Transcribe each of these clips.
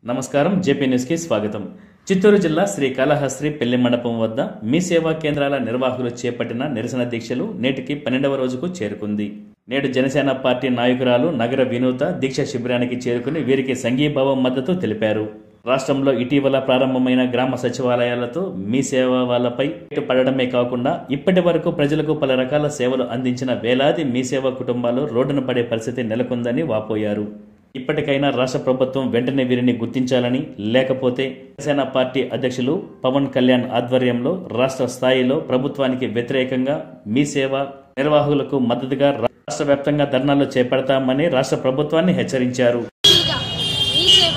నమస్కారం జేపీ న్యూస్కి స్వాగతం చిత్తూరు జిల్లా శ్రీ కాళహస్త్రి పెళ్లి మండపం వద్ద మీ సేవా కేంద్రాల నిర్వాహకులు చేపట్టిన నిరసన దీక్షలు నేటికి పన్నెండవ రోజుకు చేరుకుంది నేడు జనసేన పార్టీ నాయకురాలు నగర వినూత దీక్ష శిబిరానికి చేరుకుని వీరికి సంఘీభావం మద్దతు తెలిపారు రాష్ట్రంలో ఇటీవల ప్రారంభమైన గ్రామ సచివాలయాలతో మీ సేవ వాళ్ళపై రేటు పడడమే కాకుండా ఇప్పటి వరకు ప్రజలకు పలు రకాల సేవలు అందించిన వేలాది మీ సేవ కుటుంబాలు రోడ్డున పడే పరిస్థితి నెలకొందని వాపోయారు ఇప్పటికైనా రాష్ట్ర ప్రభుత్వం వెంటనే వీరిని గుర్తించాలని లేకపోతే జనసేన పార్టీ అధ్యక్షులు పవన్ కళ్యాణ్ ఆధ్వర్యంలో రాష్ట్ర స్థాయిలో ప్రభుత్వానికి వ్యతిరేకంగా మీ సేవ నిర్వాహకులకు మద్దతుగా రాష్ట్ర వ్యాప్తంగా ధర్నాలు చేపడతామని రాష్ట్ర ప్రభుత్వాన్ని హెచ్చరించారు ఫ్రీగా మీ సేవ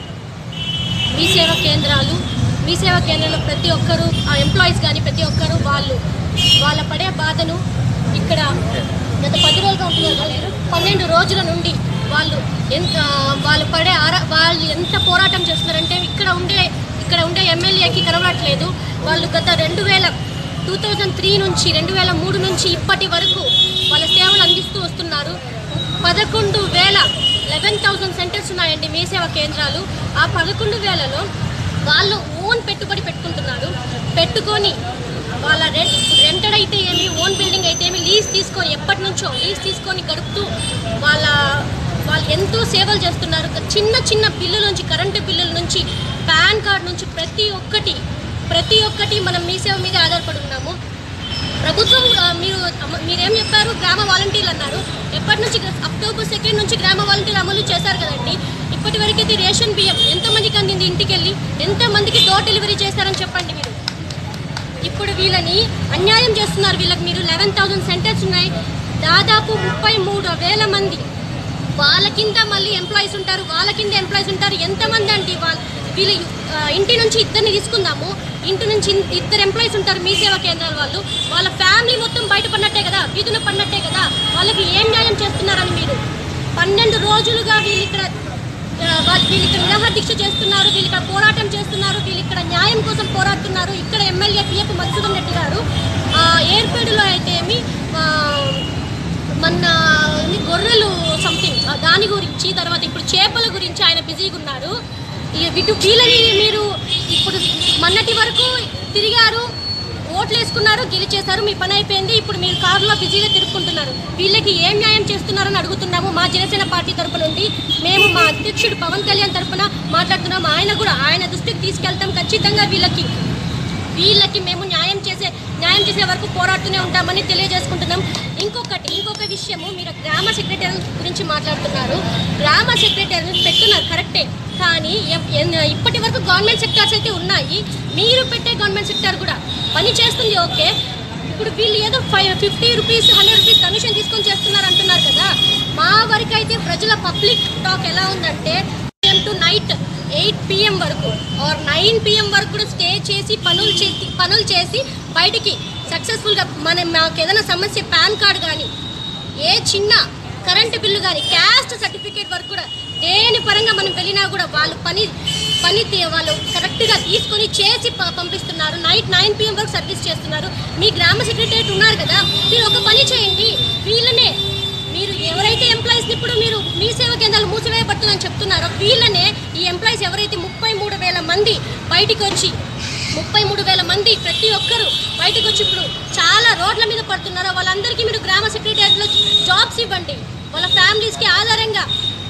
మీ సేవ కేంద్రాలు మీ సేవ కేంద్రంలో ప్రతి ఒక్కరు ఆ ఎంప్లాయీస్ కానీ ప్రతి ఒక్కరు వాళ్ళు వాళ్ళ పడే బాధను ఇక్కడ గత పది రోజులుగా ఉంటున్నారు కదా, పన్నెండు రోజుల నుండి వాళ్ళు ఎంత వాళ్ళు పడే ఆరా వాళ్ళు ఎంత పోరాటం చేస్తున్నారంటే ఇక్కడ ఉండే ఇక్కడ ఉండే ఎమ్మెల్యేకి కనబడట్లేదు వాళ్ళు గత రెండు వేల టూ థౌజండ్ త్రీ నుంచి రెండు వేల మూడు నుంచి ఇప్పటి వరకు వాళ్ళ సేవలు అందిస్తూ వస్తున్నారు పదకొండు వేల లెవెన్ థౌసండ్ సెంటర్స్ ఉన్నాయండి మీ సేవా కేంద్రాలు ఆ పదకొండు వేలలో వాళ్ళు ఓన్ పెట్టుబడి పెట్టుకుంటున్నారు పెట్టుకొని వాళ్ళ రెంట్ రెంటెడ్ అయితే ఏమి ఓన్ బిల్డింగ్ అయితే ఏమి లీజ్ తీసుకొని ఎప్పటి నుంచో లీజ్ తీసుకొని గడుపుతూ వాళ్ళ వాళ్ళు ఎంతో సేవలు చేస్తున్నారు చిన్న చిన్న బిల్లుల నుంచి కరెంటు బిల్లుల నుంచి పాన్ కార్డ్ నుంచి ప్రతి ఒక్కటి ప్రతి ఒక్కటి మనం మీ సేవ మీద ఆధారపడి ఉన్నాము ప్రభుత్వం ఆ, మీరు అమ- మీరేం చెప్పారు గ్రామ వాలంటీర్లు అన్నారు ఎప్పటి నుంచి అక్టోబర్ సెకండ్ నుంచి గ్రామ వాలంటీర్ అమలు చేశారు కదండి ఇప్పటి వరకు అయితే రేషన్ బియ్యం ఎంతమందికి అందింది ఇంటికి వెళ్ళి ఎంతమందికి డోర్ డెలివరీ చేశారని చెప్పండి మీరు ఇప్పుడు వీళ్ళని అన్యాయం చేస్తున్నారు వీళ్ళకి మీరు లెవెన్ థౌసండ్ సెంటర్స్ ఉన్నాయి దాదాపు ముప్పై మూడు వేల మంది వాళ్ళ కింద మళ్ళీ ఎంప్లాయీస్ ఉంటారు వాళ్ళ కింద ఎంప్లాయీస్ ఉంటారు ఎంతమంది అంటే వాళ్ళ వీళ్ళు ఆ, ఇంటి నుంచి ఇద్దరిని తీసుకుందాము ఇంటి నుంచి ఇన్- ఇద్దరు ఎంప్లాయీస్ ఉంటారు మీ సేవా కేంద్రాల వాళ్ళు వాళ్ళ ఫ్యామిలీ మొత్తం బయట పడినట్టే కదా వీధున పడినట్టే కదా వాళ్ళకి ఏం న్యాయం చేస్తున్నారని మీరు పన్నెండు రోజులుగా వీళ్ళు ఇక్కడ ఆ, వాళ్ళు వీళ్ళు ఇక్కడ నిరాహార దీక్ష చేస్తున్నారు వీళ్ళు ఇక్కడ పోరాటం చేస్తున్నారు వీళ్ళు ఇక్కడ న్యాయం కోసం పోరాడుతున్నారు ఇక్కడ ఎమ్మెల్యే పిఎఫ్ మధుసూదన్ రెడ్డి గారు ఆ, ఏర్పేడులో అయితే ఏమి ఆ, మన ఏంది గొర్రెలు సంథింగ్ దాని గురించి తర్వాత ఇప్పుడు చేపల గురించి ఆయన బిజీగా ఉన్నారు ఈ వీటి వీళ్ళని మీరు ఇప్పుడు మొన్నటి వరకు తిరిగారు ఓట్లు వేసుకున్నారు గెలిచేశారు మీ పని అయిపోయింది ఇప్పుడు మీరు కారులో బిజీగా తిరుక్కుంటున్నారు వీళ్ళకి ఏం న్యాయం చేస్తున్నారని అడుగుతున్నాము మా జనసేన పార్టీ తరపు నుండి మేము మా అధ్యక్షుడు పవన్ కళ్యాణ్ తరపున మాట్లాడుతున్నాము ఆయన కూడా ఆయన దృష్టికి తీసుకెళ్తాం ఖచ్చితంగా వీళ్ళకి వీళ్ళకి మేము న్యాయం చేసే న్యాయం చేసే వరకు పోరాడుతూనే ఉంటామని తెలియజేసుకుంటున్నాం ఇంకొకటి ఇంకొక విషయము మీరు గ్రామ సెక్రటరీ గురించి మాట్లాడుతున్నారు గ్రామ సెక్రటరీ పెట్టున్నారు కరెక్టే కానీ ఎం- ఎన్- ఇప్పటి వరకు గవర్నమెంట్ సెక్టార్స్ అయితే ఉన్నాయి మీరు పెట్టే గవర్నమెంట్ సెక్టార్ కూడా పని చేస్తుంది ఓకే ఇప్పుడు వీళ్ళు ఏదో five fifty rupees hundred rupees commission తీసుకొని చేస్తున్నారు అంటున్నారు కదా మా వరకు అయితే ప్రజల పబ్లిక్ టాక్ ఎలా ఉందంటే PM to night eight PM వరకు ఆర్ నైన్ పిఎం వరకు కూడా స్టే చేసి పనులు చేసి పనులు చేసి బయటికి సక్సెస్ఫుల్గా మన మాకు ఏదైనా సమస్య పాన్ కార్డ్ కానీ ఏ చిన్న కరెంటు బిల్లు కానీ క్యాస్ట్ సర్టిఫికేట్ వరకు కూడా దేని పరంగా మనం వెళ్ళినా కూడా వాళ్ళు పని పని తీ- వాళ్ళు కరెక్ట్గా తీసుకొని చేసి ప- పంపిస్తున్నారు నైట్ నైన్ పిఎం వరకు సర్వీస్ చేస్తున్నారు మీ గ్రామ సెక్రటరియట్ ఉన్నారు కదా మీరు ఒక పని చేయండి వీళ్ళనే మీరు ఎవరైతే ఎంప్లాయీస్ ఇప్పుడు మీరు మీ సేవ కేంద్రాలు మూసివేయబడుతుందని చెప్తున్నారో వీళ్ళనే ఈ ఎంప్లాయీస్ ఎవరైతే ముప్పై మూడు వేల మంది బయటికి వచ్చి ముప్పై మూడు వేల మంది ప్రతి ఒక్కరు బయటకు వచ్చి ఇప్పుడు చాలా రోడ్ల మీద పడుతున్నారో వాళ్ళందరికీ మీరు గ్రామ సెక్రటరీలో జాబ్స్ ఇవ్వండి వాళ్ళ ఫ్యామిలీస్కి ఆధారంగా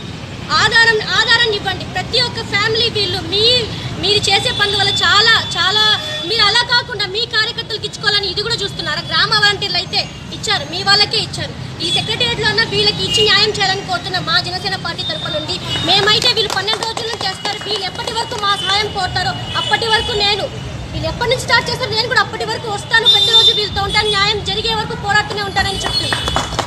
ఆధారం ఆధారాన్ని ఇవ్వండి ప్రతి ఒక్క ఫ్యామిలీ వీళ్ళు మీ మీరు చేసే పనుల వల్ల చాలా చాలా మీరు అలా కాకుండా మీ కార్యకర్తలకు ఇచ్చుకోవాలని ఇది కూడా చూస్తున్నారు గ్రామ వాలంటీర్లు అయితే ఇచ్చారు మీ వాళ్ళకే ఇచ్చారు ఈ సెక్రటరియట్లో ఉన్న వీళ్ళకి ఇచ్చి న్యాయం చేయాలని కోరుతున్న మా జనసేన పార్టీ తరపు నుండి మేమైతే వీళ్ళు పన్నెండు రోజులు చేస్తారు వీళ్ళు ఎప్పటి వరకు మా సహాయం కోరుతారో అప్పటి వరకు నేను వీళ్ళు ఎప్పటి నుంచి స్టార్ట్ చేస్తారు నేను కూడా అప్పటి వరకు వస్తాను ప్రతిరోజు వీళ్ళతో ఉంటాను న్యాయం జరిగే వరకు పోరాడుతూనే ఉంటానని చెప్తున్నాను